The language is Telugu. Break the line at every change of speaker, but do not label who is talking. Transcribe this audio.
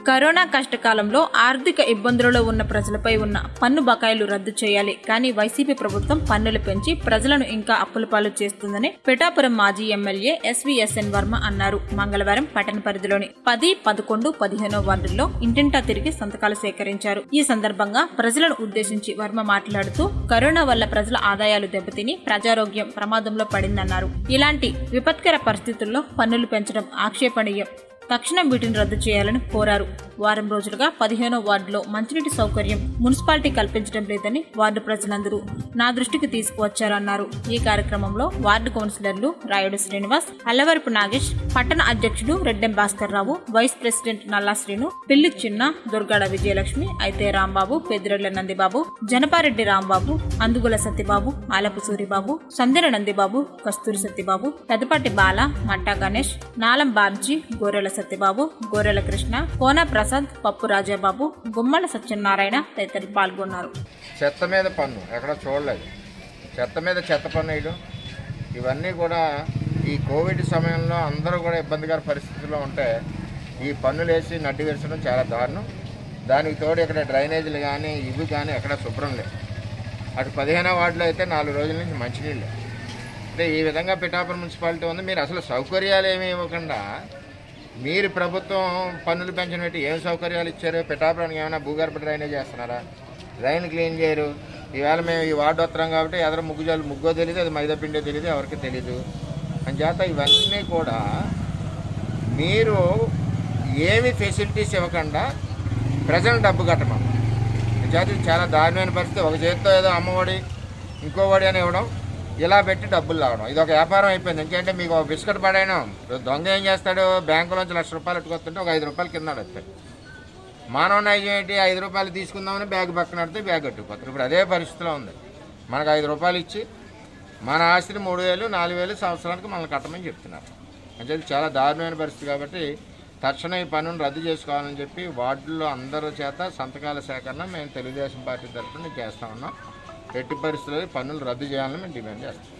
కరోనా కష్టకాలంలో ఆర్థిక ఇబ్బందులలో ఉన్న ప్రజలపై ఉన్న పన్ను బకాయిలు రద్దు చేయాలి కానీ వైసీపీ ప్రభుత్వం పన్నులు పెంచి ప్రజలను ఇంకా అప్పులపాలు చేస్తుందని పిఠాపురం మాజీ ఎమ్మెల్యే ఎస్వీఎస్ఎన్ వర్మ అన్నారు మంగళవారం పట్టణ పరిధిలోని పది పదకొండు పదిహేనో వార్డుల్లో ఇంటింటా తిరిగి సంతకాలు సేకరించారు ఈ సందర్భంగా ప్రజలను ఉద్దేశించి వర్మ మాట్లాడుతూ కరోనా వల్ల ప్రజల ఆదాయాలు దెబ్బతిని ప్రజారోగ్యం ప్రమాదంలో పడిందన్నారు ఇలాంటి విపత్కర పరిస్థితుల్లో పన్నులు పెంచడం ఆక్షేపణీయం తక్షణం వీటిని రద్దు చేయాలని కోరారు వారం రోజులుగా పదిహేనో వార్డులో మంచినీటి సౌకర్యం మున్సిపాలిటీ కల్పించడం లేదని వార్డు ప్రజలందరూ నా దృష్టికి తీసుకువచ్చారన్నారు ఈ కార్యక్రమంలో వార్డు కౌన్సిలర్లు రాయుడు శ్రీనివాస్ అల్లవరపు నాగేష్ పట్టణ అధ్యక్షుడు రెడ్డెం భాస్కర్ రావు వైస్ ప్రెసిడెంట్ నల్లా శ్రీను పిల్లి చిన్న దుర్గాడ విజయలక్ష్మి అయితే రాంబాబు పెద్దిరెడ్ల నందిబాబు జనపారెడ్డి రాంబాబు అందుగుల సత్యబాబు ఆలపు సూరిబాబు సందెర నందిబాబు కస్తూరి సత్యబాబు పెదపాటి బాల మట్టా గణేష్ నాలం బాబ్జీ గోరెల సత్యబాబు గోరెల కృష్ణ కోన ప్రసాద్ పప్పు రాజాబాబు గుమ్మల సత్యనారాయణ తదితరులు పాల్గొన్నారు
చెత్త మీద పన్ను ఎక్కడ చూడలేదు చెత్త మీద చెత్త పన్ను వేయడం ఇవన్నీ కూడా ఈ కోవిడ్ సమయంలో అందరూ కూడా ఇబ్బందికర పరిస్థితుల్లో ఉంటే ఈ పన్నులు వేసి నడ్డి వేసడం చాలా దారుణం దానికి తోడు ఇక్కడ డ్రైనేజీలు కానీ ఇవి కానీ ఎక్కడ శుభ్రం లేవు అటు పదిహేనో వార్డులో అయితే నాలుగు రోజుల నుంచి మంచినీళ్ళు అంటే ఈ విధంగా పిఠాపురం మున్సిపాలిటీ ఉంది మీరు అసలు సౌకర్యాలు ఏమీ ఇవ్వకుండా మీరు ప్రభుత్వం పన్నులు పెంచిన పెట్టి ఏం సౌకర్యాలు ఇచ్చారు పిఠాపురానికి ఏమైనా భూగర్భ డ్రైనేజ్ చేస్తున్నారా డ్రైన్ క్లీన్ చేయరు ఈవేళ మేము ఈ వార్డు వస్తున్నాం కాబట్టి ఎదర ముగ్గు జల్లు ముగ్గో తెలియదు అది మైదా పిండో తెలియదు ఎవరికి తెలియదు అంచేత ఇవన్నీ కూడా మీరు ఏమి ఫెసిలిటీస్ ఇవ్వకుండా ప్రజలు డబ్బు కట్టమని అంచేత ఇది చాలా దారుణమైన పరిస్థితి ఒక చేతితో ఏదో అమ్మఒడి ఇంకోవాడి అని ఇవ్వడం ఇలా పెట్టి డబ్బులు లావడం ఇది ఒక వ్యాపారం అయిపోయింది ఎందుకంటే మీకు ఒక బిస్కెట్ పడైనా దొంగ ఏం చేస్తాడు బ్యాంకులోంచి లక్ష రూపాయలు ఎట్టుకొస్తుంటే ఒక ఐదు రూపాయలు కింద వస్తాడు మానవ నైజం ఏంటి ఐదు రూపాయలు తీసుకుందామని బ్యాగ్ పక్కన పెడితే బ్యాగ్ కట్టుకుపోతారు ఇప్పుడు అదే పరిస్థితిలో ఉంది మనకు ఐదు రూపాయలు ఇచ్చి మన ఆస్తిని మూడు వేలు నాలుగు వేలు సంవత్సరానికి మనల్ని కట్టమని చెప్తున్నారు అంటే ఇది చాలా దారుణమైన పరిస్థితి కాబట్టి తక్షణం ఈ పనులను రద్దు చేసుకోవాలని చెప్పి వార్డుల్లో అందరి చేత సంతకాల సేకరణ మేము తెలుగుదేశం పార్టీ తరఫున చేస్తా ఉన్నాం ఎట్టి పరిస్థితుల్లో ఈ పన్నులు రద్దు చేయాలని మేము డిమాండ్ చేస్తాం